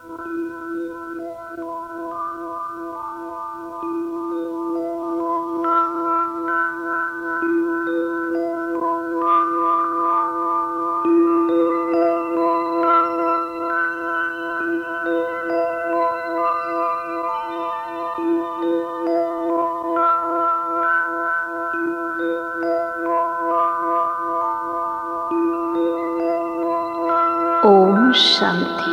ಓಂ ಶಾಂತಿ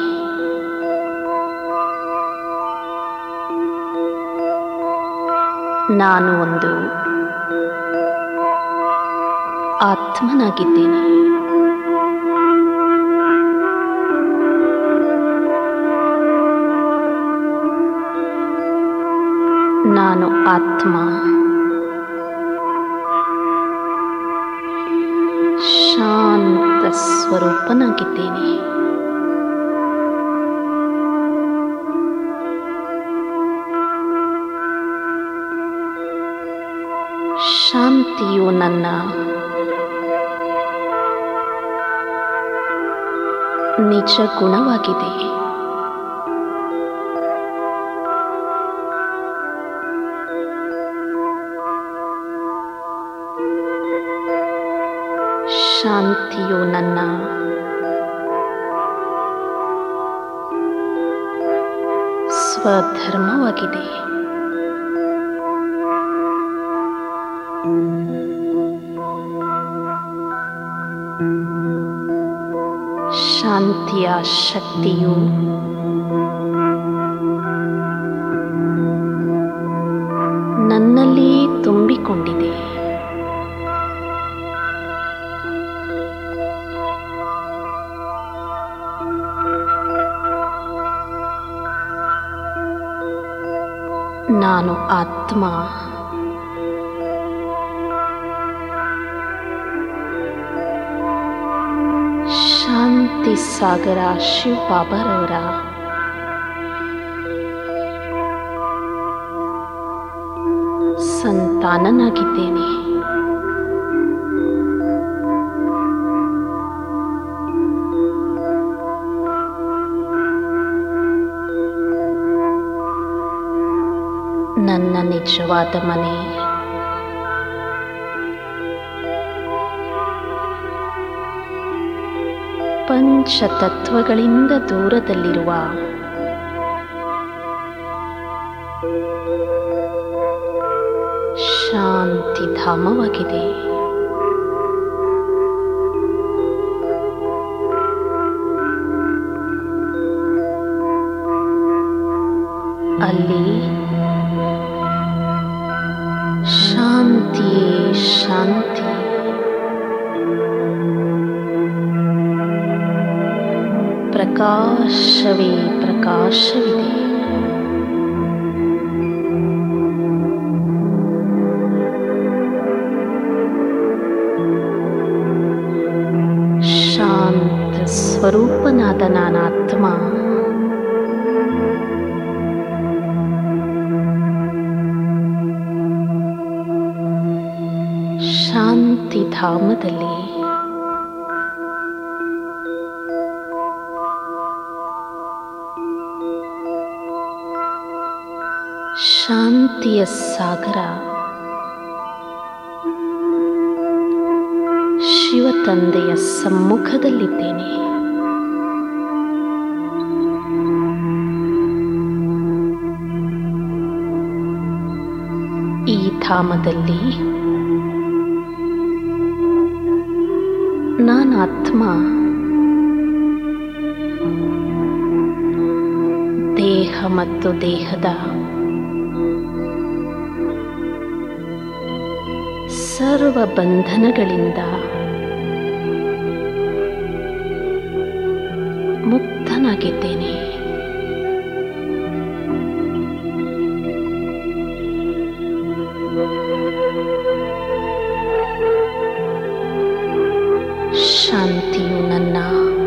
ನಾನು ಒಂದು ಆತ್ಮನಾಗಿದ್ದೇನೆ ನಾನು ಆತ್ಮ ಶಾಂತ ಸ್ವರೂಪನಾಗಿದ್ದೇನೆ ಶಾಂತಿಯು ನನ್ನ ನಿಜ ಗುಣವಾಗಿದೆ ಶಾಂತಿಯು ನನ್ನ ಸ್ವಧರ್ಮವಾಗಿದೆ ಶಾಂತಿಯ ಶಕ್ತಿಯು ನನ್ನಲ್ಲಿ ತುಂಬಿಕೊಂಡಿದೆ ನಾನು ಆತ್ಮ ಶಾಂತಿ ಸಾಗರ ಶಿವ್ ಬಾಬಾರವರ ಸಂತಾನನಾಗಿದ್ದೇನೆ ನನ್ನ ನಿಜವಾದ ಮನೆ ಪಂಚತತ್ವಗಳಿಂದ ದೂರದಲ್ಲಿರುವ ಶಾಂತಿಧಾಮವಾಗಿದೆ ಅಲ್ಲಿ ಶಾಂತಿಯೇ ಶಾಂತಿ ಪ್ರಕಾಶವೇ ಪ್ರಕಾಶವಿದೆ ಶಾಂತ ಸ್ವರೂಪನಾದ ನಾನಾತ್ಮ ಶಾಂತಿಧಾಮದಲ್ಲಿ ಶಾಂತಿಯ ಸಾಗರ ಶಿವತಂದೆಯ ಸಮ್ಮುಖದಲ್ಲಿದ್ದೇನೆ ಈ ಧಾಮದಲ್ಲಿ ನಾನಾತ್ಮ ದೇಹ ಮತ್ತು ದೇಹದ ಸರ್ವ ಬಂಧನಗಳಿಂದ ಮುಕ್ತನಾಗಿದ್ದೇನೆ ಶಾಂತಿಯು ನನ್ನ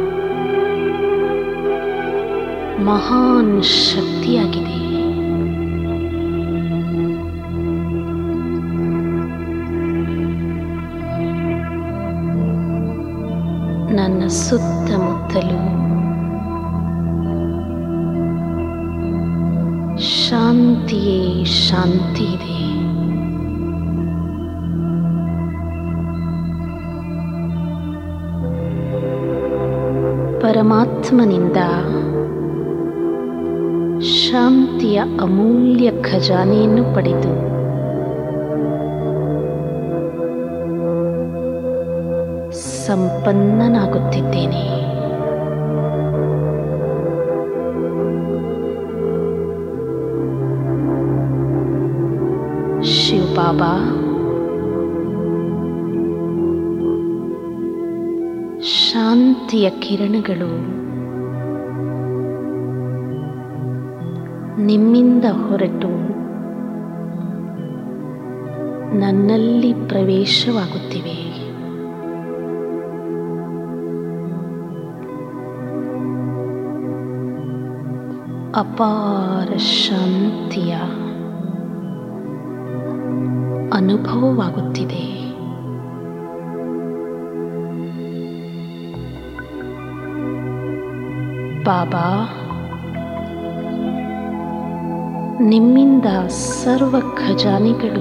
ಮಹಾನ್ ಶಕ್ತಿಯಾಗಿದೆ ನನ್ನ ಸುತ್ತಮುತ್ತಲೂ ಶಾಂತಿಯೇ ಶಾಂತಿ ಇದೆ ಪರಮಾತ್ಮನಿಂದ ಶಾಂತಿಯ ಅಮೂಲ್ಯ ಖಜಾನೆಯನ್ನು ಪಡೆದು ಸಂಪನ್ನನಾಗುತ್ತಿದ್ದೇನೆ ಶಿವಬಾಬಾ ಶಾಂತಿಯ ಕಿರಣಗಳು ನಿಮ್ಮಿಂದ ಹೊರಟು ನನ್ನಲ್ಲಿ ಪ್ರವೇಶವಾಗುತ್ತಿವೆ ಅಪಾರ ಶಾಂತಿಯ ಅನುಭವವಾಗುತ್ತಿದೆ ಬಾಬಾ ನಿಮ್ಮಿಂದ ಸರ್ವ ಖಜಾನೆಗಳು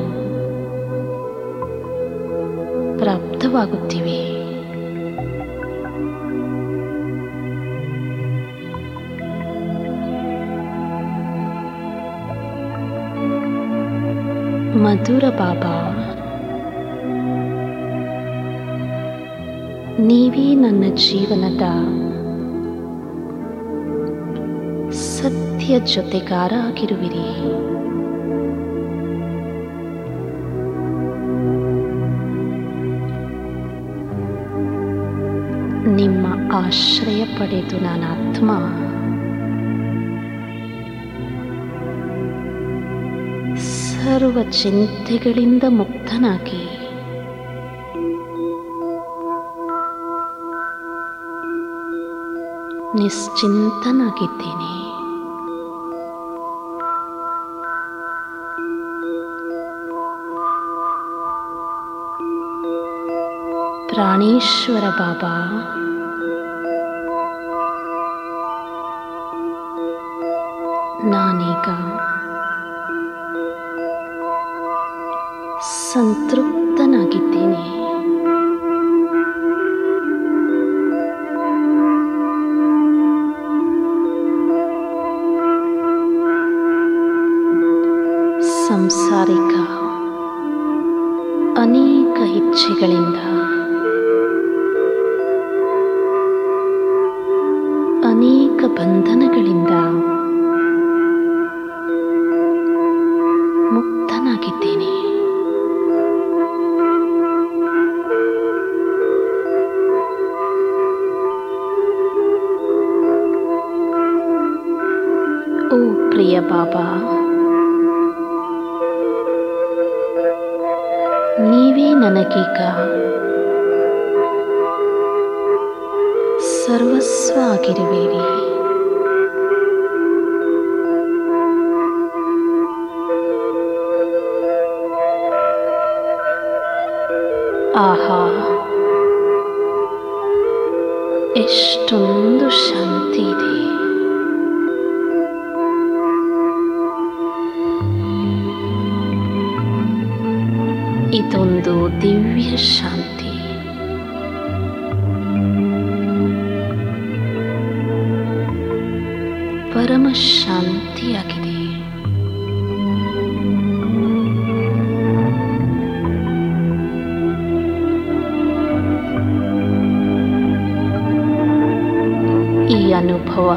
ಪ್ರಾಪ್ತವಾಗುತ್ತಿವೆ ಮಧುರ ಬಾಬಾ ನೀವೇ ನನ್ನ ಜೀವನದ ಸತ್ಯ ಜೊತೆಗಾರ ಆಗಿರುವಿರಿ ನಿಮ್ಮ ಆಶ್ರಯ ಪಡೆದು ನಾನಾತ್ಮ ಸರ್ವ ಚಿಂತೆಗಳಿಂದ ಮುಕ್ತನಾಗಿ ನಿಶ್ಚಿಂತನಾಗಿದ್ದೇನೆ ಪ್ರಾಣೇಶ್ವರ ಬಾಬಾ ನಾನೀಗ ಸಂತೃಪ್ತನಾಗಿದ್ದೇನೆ ಸಂಸಾರಿಕ ಅನೇಕ ಇಚ್ಛೆಗಳಿಂದ ಅನೇಕ ಬಂಧನಗಳಿಂದ ಮುಕ್ತನಾಗಿದ್ದೇನೆ ಓ ಪ್ರಿಯ ಬಾಬಾ ನೀವೇ ನನಗೀಗ ಸರ್ವಸ್ವ ಆಗಿರುವಿರಿ ಆಹಾ ಎಷ್ಟೊಂದು ಶಾಂತಿ ಇದೆ ಇದೊಂದು ದಿವ್ಯ ಶಾಂತಿ ಪರಮ ಶಾಂತಿಯಾಗಿದೆ ಈ ಅನುಭವ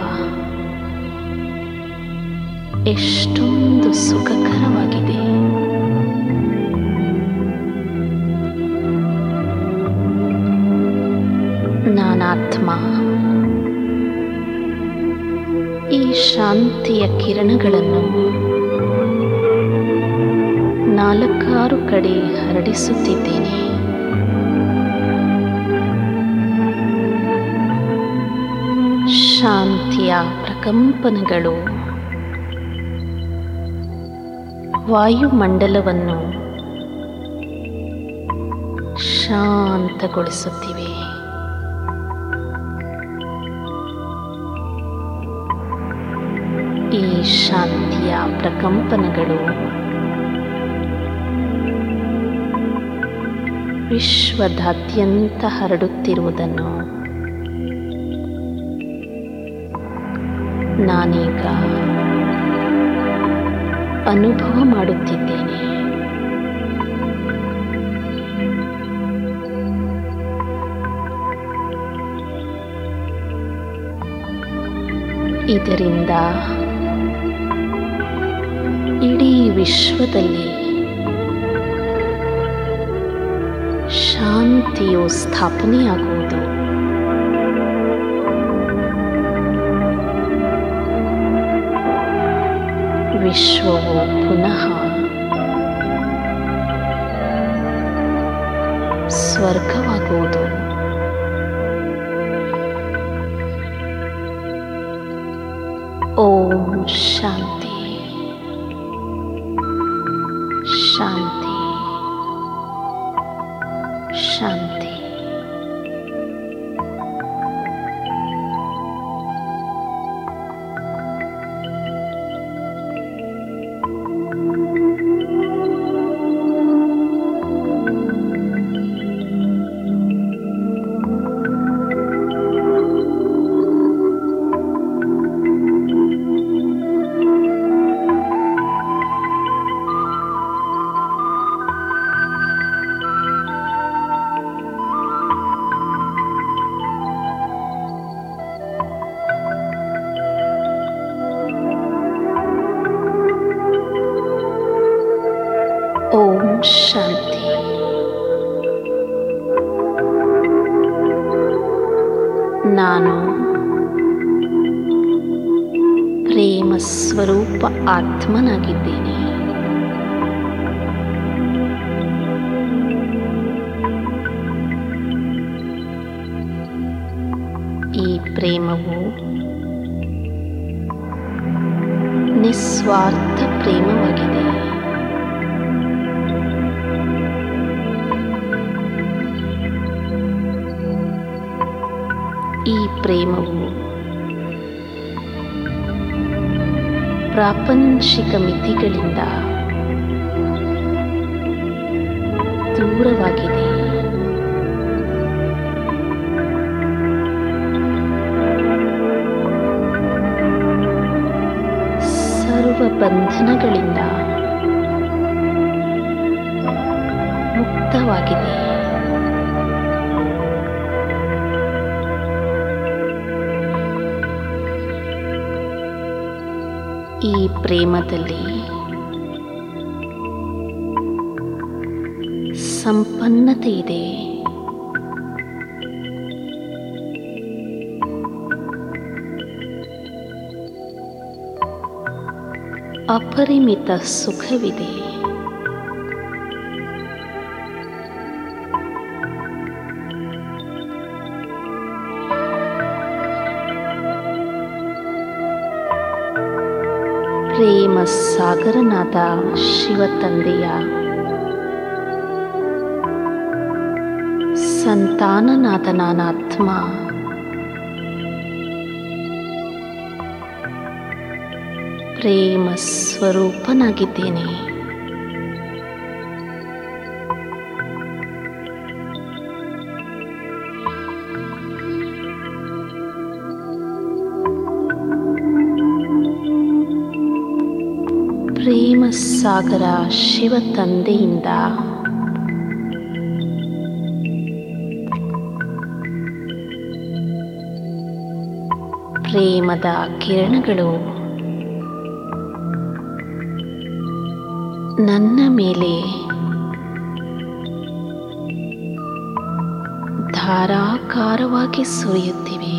ಎಷ್ಟೊಂದು ಸುಖಕರವಾಗಿದೆ ನಾನಾತ್ಮ ಈ ಶಾಂತಿಯ ಕಿರಣಗಳನ್ನು ನಾಲ್ಕಾರು ಕಡೆ ಹರಡಿಸುತ್ತಿದ್ದೇನೆ ಶಾಂತಿಯ ಪ್ರಕಂಪನಗಳು ವಾಯುಮಂಡಲವನ್ನು ಶಾಂತಗೊಳಿಸುತ್ತಿವೆ ಈ ಶಾಂತಿಯ ಪ್ರಕಂಪನಗಳು ವಿಶ್ವದಾದ್ಯಂತ ಹರಡುತ್ತಿರುವುದನ್ನು ನಾನೀಗ ಅನುಭವ ಮಾಡುತ್ತಿದ್ದೇನೆ ಇದರಿಂದ ಇಡೀ ವಿಶ್ವದಲ್ಲಿ ಶಾಂತಿಯು ಸ್ಥಾಪನೆಯಾಗುವುದು ವಿಶ್ವವು ಪುನಃ ಸ್ವರ್ಗವಾಗುವುದು ಓಂ ಶಾಂತಿ ಶಾಂತಿ ಶಾಂತಿ ಓಂ ಶಾಂತಿ ನಾನು ಪ್ರೇಮ ಸ್ವರೂಪ ಆತ್ಮನಾಗಿದ್ದೇನೆ ಈ ಪ್ರೇಮವು ನಿಸ್ವಾರ್ಥ ಪ್ರೇಮವಾಗಿದೆ ಈ ಪ್ರೇಮವು ಪ್ರಾಪಂಚಿಕ ಮಿತಿಗಳಿಂದ ದೂರವಾಗಿದೆ ಸರ್ವ ಬಂಧನಗಳಿಂದ ಮುಕ್ತವಾಗಿದೆ ಈ ಪ್ರೇಮದಲ್ಲಿ ಸಂಪನ್ನತೆ ಇದೆ ಅಪರಿಮಿತ ಸುಖವಿದೆ ಪ್ರೇಮ ಸಾಗರನಾದ ಶಿವ ತಂದೆಯ ಸಂತಾನನಾದ ನಾನಾತ್ಮ ಪ್ರೇಮ ಸ್ವರೂಪನಾಗಿದ್ದೇನೆ ಪ್ರೇಮ ಸಾಗರ ಶಿವ ತಂದೆಯಿಂದ ಪ್ರೇಮದ ಕಿರಣಗಳು ನನ್ನ ಮೇಲೆ ಧಾರಾಕಾರವಾಗಿ ಸುರಿಯುತ್ತಿವೆ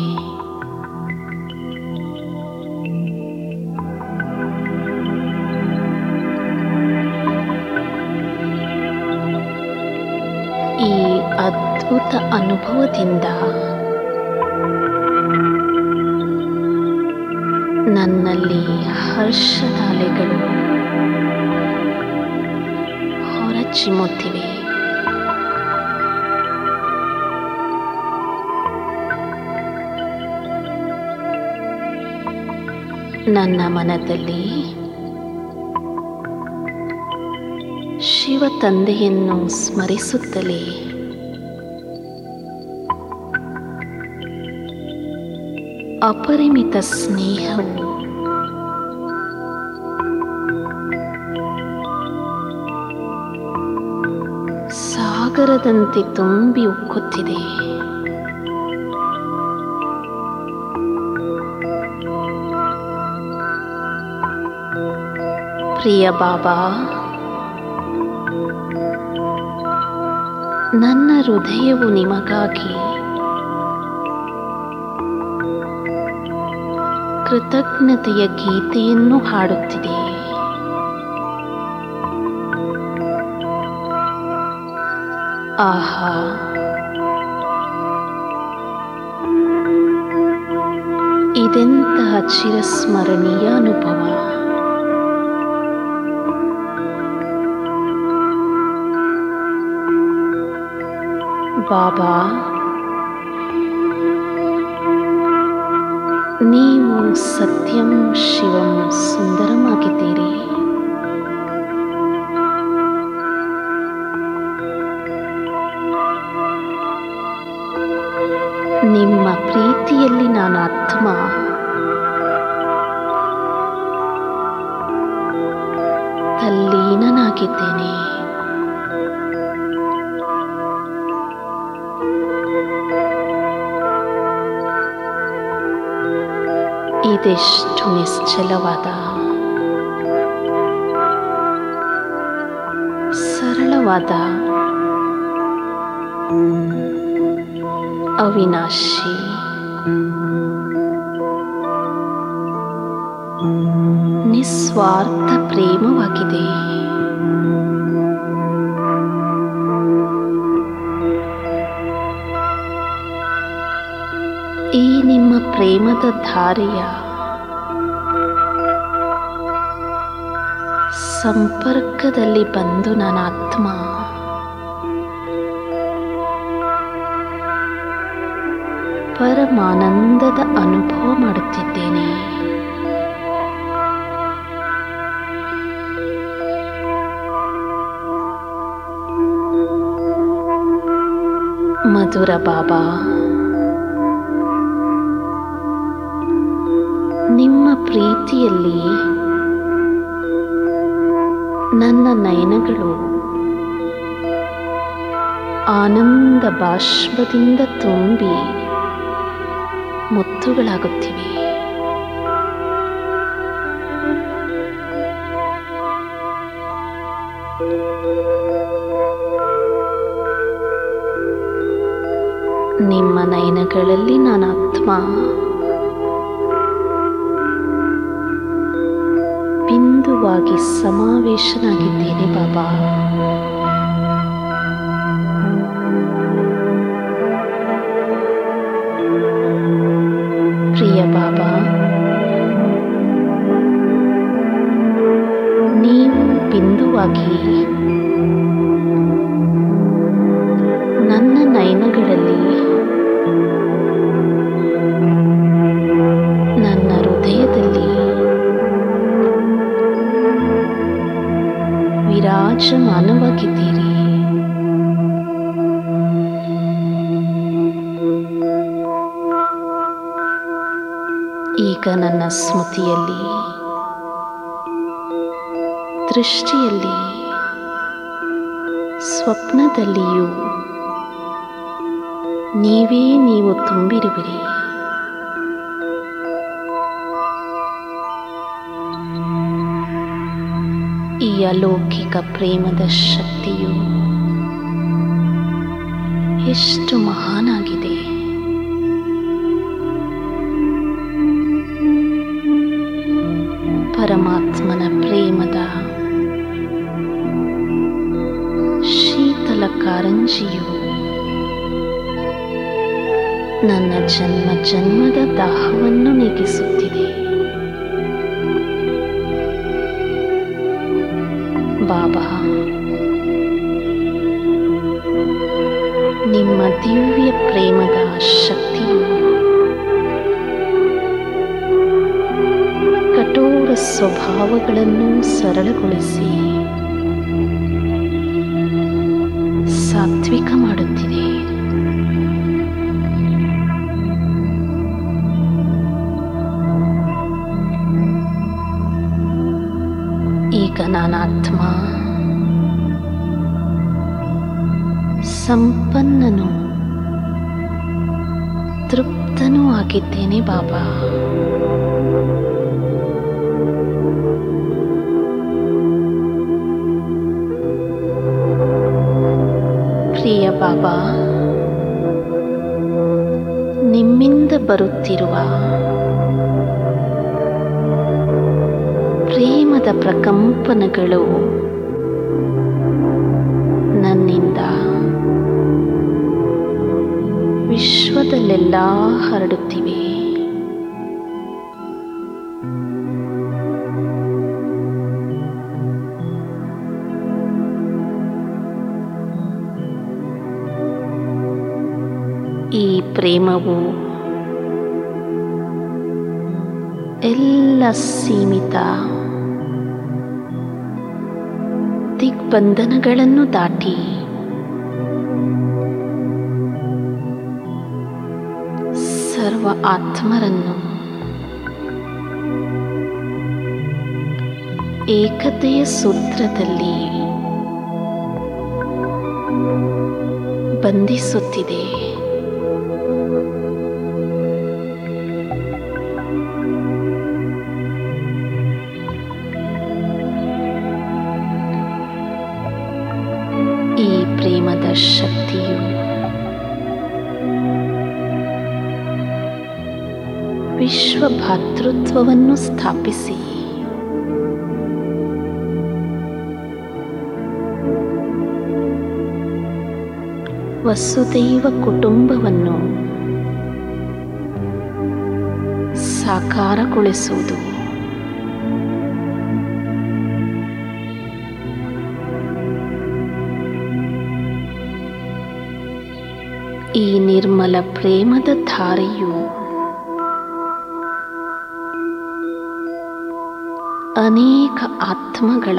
ಈ ಅದ್ಭುತ ಅನುಭವದಿಂದ ನನ್ನಲ್ಲಿ ಹರ್ಷದ ಅಲೆಗಳು ಹೊರಚಿಮ್ಮುತ್ತಿವೆ ನನ್ನ ಮನದಲ್ಲಿ ಶಿವ ತಂದೆಯನ್ನು ಸ್ಮರಿಸುತ್ತಲೇ ಅಪರಿಮಿತ ಸ್ನೇಹವು ಸಾಗರದಂತೆ ತುಂಬಿ ಉಕ್ಕುತ್ತಿದೆ ಪ್ರಿಯ ಬಾಬಾ ನನ್ನ ಹೃದಯವು ನಿಮಗಾಗಿ ಕೃತಜ್ಞತೆಯ ಗೀತೆಯನ್ನು ಹಾಡುತ್ತಿದೆ ಆಹಾ ಇದೆಂತಹ ಚಿರಸ್ಮರಣೀಯ ಅನುಭವ ಬಾಬಾ ನೀವು ಸತ್ಯಂ ಶಿವಂ ಸುಂದರಮಾಗಿದ್ದೀರಿ ನಿಮ್ಮ ಪ್ರೀತಿಯಲ್ಲಿ ನಾನು ಆತ್ಮ ತಲ್ಲೀನನಾಗಿದ್ದೇನೆ ಇದೆಷ್ಟು ನಿಶ್ಚಲವಾದ ಸರಳವಾದ ಅವಿನಾಶಿ ನಿಸ್ವಾರ್ಥ ಪ್ರೇಮವಾಗಿದೆ ಈ ನಿಮ್ಮ ಪ್ರೇಮದ ಧಾರೆಯ ಸಂಪರ್ಕದಲ್ಲಿ ಬಂದು ನನ್ನ ಆತ್ಮ ಪರಮಾನಂದದ ಅನುಭವ ಮಾಡುತ್ತಿದ್ದೇನೆ ಮಧುರ ಬಾಬಾ ನಿಮ್ಮ ಪ್ರೀತಿಯಲ್ಲಿ ನನ್ನ ನಯನಗಳು ಆನಂದ ಬಾಷ್ಪದಿಂದ ತುಂಬಿ ಮುತ್ತುಗಳಾಗುತ್ತಿವೆ ನಿಮ್ಮ ನಯನಗಳಲ್ಲಿ ನಾನು ಆತ್ಮ ಬಿಂದುವಾಗಿ ಸಮಾವೇಶನಾಗಿದ್ದೇನೆ ಬಾಬಾ ಪ್ರಿಯ ಬಾಬಾ ನೀವು ಬಿಂದುವಾಗಿ ನನ್ನ ನಯನಗಳಲ್ಲಿ ನನ್ನ ಹೃದಯದಲ್ಲಿ ವಿರಾಜಮಾನವಾಗಿದ್ದೀರಿ ಈಗ ನನ್ನ ಸ್ಮೃತಿಯಲ್ಲಿ ದೃಷ್ಟಿಯಲ್ಲಿ ಸ್ವಪ್ನದಲ್ಲಿಯೂ ನೀವೇ ನೀವು ತುಂಬಿರುವಿರಿ ಈ ಅಲೌಕಿಕ ಪ್ರೇಮದ ಶಕ್ತಿಯು ಎಷ್ಟು ಮಹಾನಾಗಿದೆ ಪರಮಾತ್ಮನ ಪ್ರೇಮದ ಶೀತಲ ಕಾರಂಜಿಯು ನನ್ನ ಜನ್ಮ ಜನ್ಮದ ದಾಹವನ್ನು ನೀಗಿಸುತ್ತಿದೆ ಬಾಬಾ ನಿಮ್ಮ ದಿವ್ಯ ಪ್ರೇಮದ ಶಕ್ತಿಯು ಸ್ವಭಾವಗಳನ್ನು ಸರಳಗೊಳಿಸಿ ಸಾತ್ವಿಕ ಮಾಡುತ್ತಿದೆ ಈಗ ನಾನಾತ್ಮ ಸಂಪನ್ನನು ತೃಪ್ತನೂ ಆಗಿದ್ದೇನೆ ಬಾಬಾ ಪ್ರಿಯ ಬಾಬಾ ನಿಮ್ಮಿಂದ ಬರುತ್ತಿರುವ ಪ್ರೇಮದ ಪ್ರಕಂಪನಗಳು ನನ್ನಿಂದ ವಿಶ್ವದಲ್ಲೆಲ್ಲ ಹರಡುತ್ತಿವೆ ಈ ಪ್ರೇಮವು ಎಲ್ಲ ಸೀಮಿತ ದಿಗ್ಬಂಧನಗಳನ್ನು ದಾಟಿ ಸರ್ವ ಆತ್ಮರನ್ನು ಏಕತೆಯ ಸೂತ್ರದಲ್ಲಿ ಬಂಧಿಸುತ್ತಿದೆ ಈ ಪ್ರೇಮದ ಶಕ್ತಿಯು ವಿಶ್ವ ಭಾತೃತ್ವವನ್ನು ಸ್ಥಾಪಿಸಿ ವಸುದೈವ ಕುಟುಂಬವನ್ನು ಸಾಕಾರಗೊಳಿಸುವುದು ಈ ನಿರ್ಮಲ ಪ್ರೇಮದ ಧಾರೆಯು ಅನೇಕ ಆತ್ಮಗಳ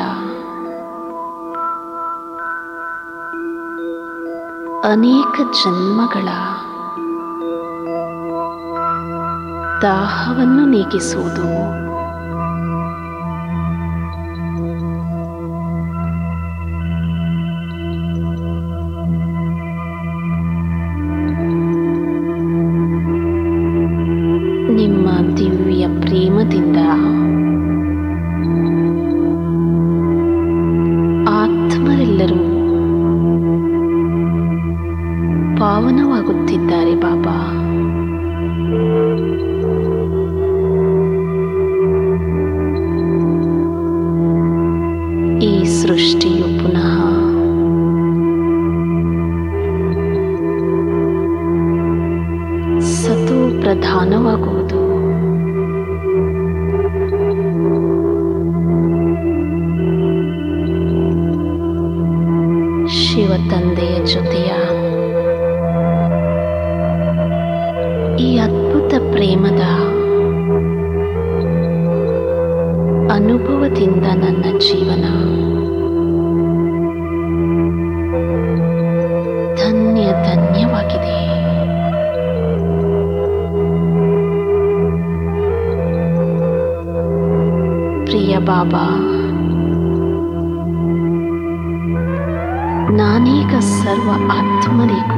ಅನೇಕ ಜನ್ಮಗಳ ದಾಹವನ್ನು ನೀಗಿಸುವುದು ನಿಮ್ಮ ದಿವ್ಯ ಪ್ರೇಮದಿಂದ ಆತ್ಮರೆಲ್ಲರೂ ಪಾವನವಾಗುತ್ತಿದ್ದಾರೆ ಬಾಬಾ ಈ ಸೃಷ್ಟಿಯು ಪುನಃ ಸತು ಪ್ರಧಾನವಾಗುವುದು ಶಿವ ತಂದೆಯ ಜೊತೆಯ ಈ ಅದ್ಭುತ ಪ್ರೇಮದ ಅನುಭವದಿಂದ ನನ್ನ ಜೀವನ ಧನ್ಯ ಧನ್ಯವಾಗಿದೆ ಪ್ರಿಯ ಬಾಬಾ ನಾನೀಗ ಸರ್ವ ಆತ್ಮರಿಗೂ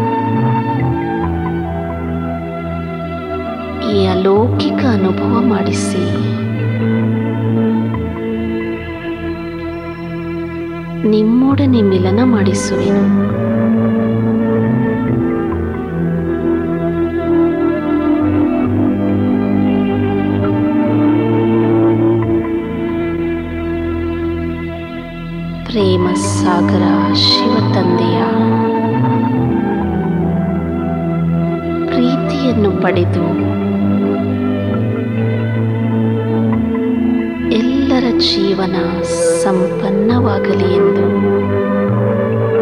ಈ ಅಲೌಕಿಕ ಅನುಭವ ಮಾಡಿಸಿ ನಿಮ್ಮೊಡನೆ ಮಿಲನ ಮಾಡಿಸುವೆನು ಪ್ರೇಮ ಸಾಗರ ಶಿವ ತಂದೆಯ ಪ್ರೀತಿಯನ್ನು ಪಡೆದು ಎಲ್ಲರ ಜೀವನ ಸಂಪನ್ನವಾಗಲಿ ಎಂದು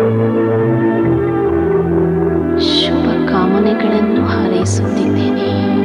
ಶುಭ ಕಾಮನೆಗಳನ್ನು ಹಾರೈಸುತ್ತಿದ್ದೇನೆ